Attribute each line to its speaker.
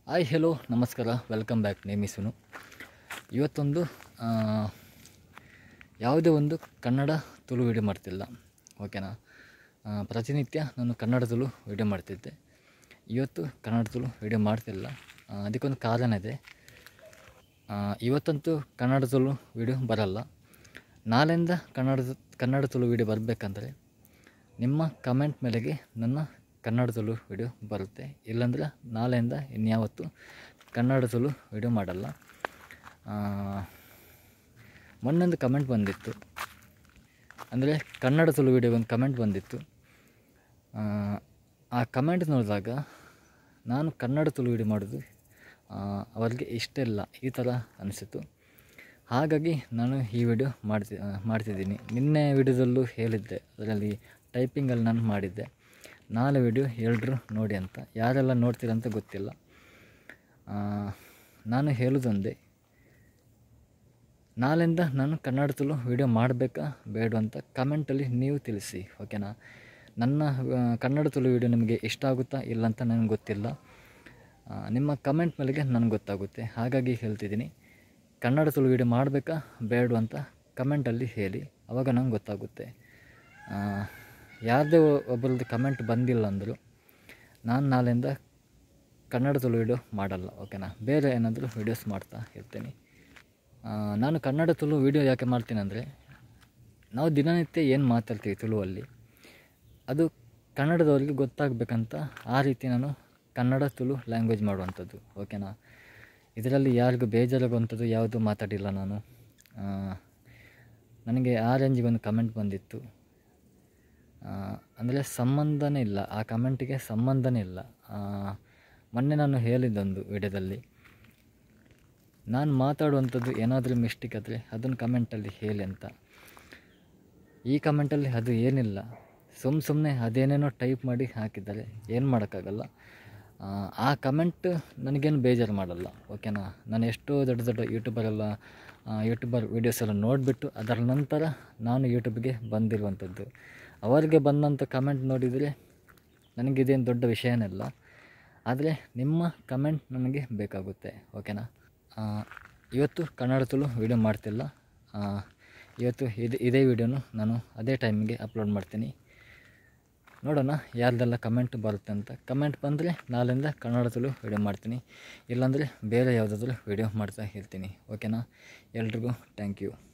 Speaker 1: hi hello ನಮಸ್ಕಾರ welcome back ನೇಮಿಸುನು ಇವತ್ತೊಂದು ಆ, ಯಾವುದೇ ಒಂದು ಕನ್ನಡ ತುಳು ವಿಡಿಯೋ ಮಾಡ್ತಿಲ್ಲ ಓಕೆನಾ ಆ, ಪ್ರತಿನಿತ್ಯ ನಾನು ಕನ್ನಡ ತುಳು ವಿಡಿಯೋ ಮಾಡ್ತಿದ್ದೆ ಇವತ್ತು ಕನ್ನಡ ತುಳು ವಿಡಿಯೋ ಮಾಡ್ತಿಲ್ಲ ಆ, ಅದಕ್ಕೊಂದು ಕಾರಣ ಇದೆ ಆ, ಇವತ್ತಂತೂ ಕನ್ನಡ ತುಳು ವಿಡಿಯೋ ಬರಲ್ಲ ನಾಳೆಯಿಂದ ಕನ್ನಡ ಕನ್ನಡ ತುಳು ವಿಡಿಯೋ ಬರಬೇಕಂದ್ರೆ ನಿಮ್ಮ ಕಮೆಂಟ್ ಮೇಲೆಗೆ ನನ್ನ ಕನ್ನಡ ತುಳು ವಿಡಿಯೋ ಬರುತ್ತೆ ಇಲ್ಲಾಂದರೆ ನಾಳೆಯಿಂದ ಇನ್ಯಾವತ್ತು ಕನ್ನಡ ತುಳು ವಿಡಿಯೋ ಮಾಡಲ್ಲ ಆ, ಮೊನ್ನೊಂದು ಕಮೆಂಟ್ ಬಂದಿತ್ತು ಅಂದರೆ ಕನ್ನಡ ತುಳು ವಿಡಿಯೋ ಒಂದು ಕಮೆಂಟ್ ಬಂದಿತ್ತು ಆ, ಆ ಕಮೆಂಟ್ ನೋಡಿದಾಗ ನಾನು ಕನ್ನಡ ತುಳು ವಿಡಿಯೋ ಮಾಡೋದು ಆ, ಅವರಿಗೆ ಇಷ್ಟ ಇಲ್ಲ ಈ ಥರ ಅನಿಸಿತು ಹಾಗಾಗಿ ನಾನು ಈ ವಿಡಿಯೋ ಮಾಡ್ತಿ ಆ, ಮಾಡ್ತಿದ್ದೀನಿ ನಿನ್ನೆ ವಿಡಿಯೋದಲ್ಲೂ ಹೇಳಿದ್ದೆ ಅದರಲ್ಲಿ ಟೈಪಿಂಗಲ್ಲಿ ನಾನು ಮಾಡಿದ್ದೆ ನಾಳೆ ವಿಡಿಯೋ ಎಲ್ಲರೂ ನೋಡಿ ಅಂತ ಯಾರೆಲ್ಲ ನೋಡ್ತೀರಂತ ಗೊತ್ತಿಲ್ಲ ಆ, ನಾನು ಹೇಳೋದೊಂದೇ ನಾಳೆಯಿಂದ ನಾನು ಕನ್ನಡ ತುಳು ವಿಡಿಯೋ ಮಾಡಬೇಕಾ ಬೇಡ ಅಂತ ಕಮೆಂಟಲ್ಲಿ ನೀವು ತಿಳಿಸಿ ಓಕೆನಾ ನನ್ನ ಆ, ಕನ್ನಡ ತುಳು ವಿಡಿಯೋ ನಿಮಗೆ ಇಷ್ಟ ಆಗುತ್ತಾ ಇಲ್ಲ ಅಂತ ನನಗೆ ಗೊತ್ತಿಲ್ಲ ಆ, ನಿಮ್ಮ ಕಮೆಂಟ್ ಮೇಲೆಗೆ ನನಗೆ ಗೊತ್ತಾಗುತ್ತೆ ಹಾಗಾಗಿ ಹೇಳ್ತಿದ್ದೀನಿ ಕನ್ನಡ ತುಳು ವಿಡಿಯೋ ಮಾಡಬೇಕಾ ಬೇಡ ಅಂತ ಕಮೆಂಟಲ್ಲಿ ಹೇಳಿ ಆವಾಗ ನಂಗೆ ಗೊತ್ತಾಗುತ್ತೆ ಆ, ಯಾರದೇ ಒಬ್ಬರದ್ದು ಕಮೆಂಟ್ ಬಂದಿಲ್ಲ ಅಂದರು ನಾನು ನಾಳೆಯಿಂದ ಕನ್ನಡ ತುಳು ವಿಡಿಯೋ ಮಾಡಲ್ಲ ಓಕೆನಾ ಬೇರೆ ಏನಾದರೂ ವೀಡಿಯೋಸ್ ಮಾಡ್ತಾ ಇರ್ತೀನಿ ಆ, ನಾನು ಕನ್ನಡ ತುಳು ವಿಡಿಯೋ ಯಾಕೆ ಮಾಡ್ತೀನಿ ಅಂದರೆ ನಾವು ದಿನನಿತ್ಯ ಏನು ಮಾತಾಡ್ತೀವಿ ತುಳುವಲ್ಲಿ ಅದು ಕನ್ನಡದವರಿಗೆ ಗೊತ್ತಾಗಬೇಕಂತ ಆ ರೀತಿ ನಾನು ಕನ್ನಡ ತುಳು ಲ್ಯಾಂಗ್ವೇಜ್ ಮಾಡುವಂಥದ್ದು ಓಕೆನಾ ಇದರಲ್ಲಿ ಯಾರಿಗೂ ಬೇಜಾರಾಗುವಂಥದ್ದು ಯಾವುದು ಮಾತಾಡಿಲ್ಲ ನಾನು ಆ, ನನಗೆ ಆ ರೇಂಜಿಗೆ ಒಂದು ಕಮೆಂಟ್ ಬಂದಿತ್ತು ಅಂದರೆ ಸಂಬಂಧನೇ ಇಲ್ಲ ಆ ಕಮೆಂಟಿಗೆ ಸಂಬಂಧನೇ ಇಲ್ಲ ಆ, ಮೊನ್ನೆ ನಾನು ಹೇಳಿದ್ದೊಂದು ವಿಡಿಯೋದಲ್ಲಿ ನಾನು ಮಾತಾಡುವಂಥದ್ದು ಏನಾದರೂ ಮಿಸ್ಟೇಕ್ ಆದರೆ ಅದನ್ನು ಕಮೆಂಟಲ್ಲಿ ಹೇಳಿ ಅಂತ ಈ ಕಮೆಂಟಲ್ಲಿ ಅದು ಏನಿಲ್ಲ ಸುಮ್ಮ ಸುಮ್ಮನೆ ಅದೇನೇನೋ ಟೈಪ್ ಮಾಡಿ ಹಾಕಿದ್ದಾರೆ ಏನು ಮಾಡೋಕ್ಕಾಗಲ್ಲ ಆ, ಆ ಕಮೆಂಟ್ ನನಗೇನು ಬೇಜಾರು ಮಾಡಲ್ಲ ಓಕೆನಾ ನಾನು ಎಷ್ಟೋ ದೊಡ್ಡ ದೊಡ್ಡ ಯೂಟ್ಯೂಬರೆಲ್ಲ ಯೂಟ್ಯೂಬರ್ ವೀಡಿಯೋಸ್ ಎಲ್ಲ ನೋಡಿಬಿಟ್ಟು ಅದರ ನಂತರ ನಾನು ಯೂಟ್ಯೂಬ್ಗೆ ಬಂದಿರುವಂಥದ್ದು ಅವರಿಗೆ ಬಂದಂಥ ಕಮೆಂಟ್ ನೋಡಿದರೆ ನನಗಿದೇನು ದೊಡ್ಡ ವಿಷಯನಿಲ್ಲ ಆದರೆ ನಿಮ್ಮ ಕಮೆಂಟ್ ನನಗೆ ಬೇಕಾಗುತ್ತೆ ಓಕೆನಾ ಆ, ಇವತ್ತು ಕನ್ನಡ ತುಳು ವೀಡಿಯೋ ಮಾಡ್ತಿಲ್ಲ ಆ, ಇವತ್ತು ಇದು ಇದೇ ವಿಡಿಯೋನು ನಾನು ಅದೇ ಟೈಮಿಗೆ ಅಪ್ಲೋಡ್ ಮಾಡ್ತೀನಿ ನೋಡೋಣ ಯಾರ್ದೆಲ್ಲ ಕಮೆಂಟ್ ಬರುತ್ತೆ ಅಂತ ಕಮೆಂಟ್ ಬಂದರೆ ನಾಳೆಯಿಂದ ಕನ್ನಡ ತುಳು ವೀಡಿಯೋ ಮಾಡ್ತೀನಿ ಇಲ್ಲಾಂದರೆ ಬೇರೆ ಯಾವುದಾದ್ರೂ ವೀಡಿಯೋ ಮಾಡ್ತಾ ಇರ್ತೀನಿ ಓಕೆನಾ ಎಲ್ರಿಗೂ ಥ್ಯಾಂಕ್ ಯು